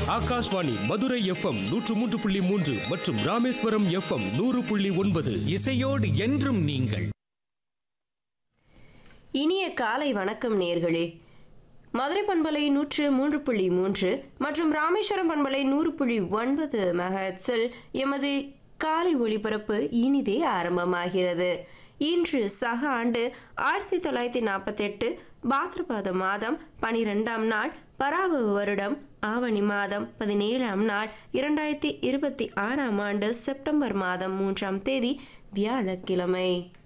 Akashvani Madurai FM நூற்று மூன்று புள்ளி மூன்று மற்றும் ராமேஸ்வரம் எஃப்எம் நூறு புள்ளி ஒன்பது இசையோடு என்றும் நீங்கள் இனிய காலை வணக்கம் நேர்களே மதுரை பண்பலை நூற்று மூன்று புள்ளி மூன்று மற்றும் ராமேஸ்வரம் பண்பலை நூறு புள்ளி ஒன்பது மெகட்ஸில் எமது காலை ஒளிபரப்பு இனிதே ஆரம்பமாகிறது இன்று சக ஆண்டு ஆயிரத்தி தொள்ளாயிரத்தி நாற்பத்தெட்டு பாத்ரபாத மாதம் பனிரெண்டாம் நாள் பராப வருடம் ஆவணி மாதம் பதினேழாம் நாள் இரண்டாயிரத்தி இருபத்தி ஆறாம் ஆண்டு செப்டம்பர் மாதம் மூன்றாம் தேதி வியாழக்கிழமை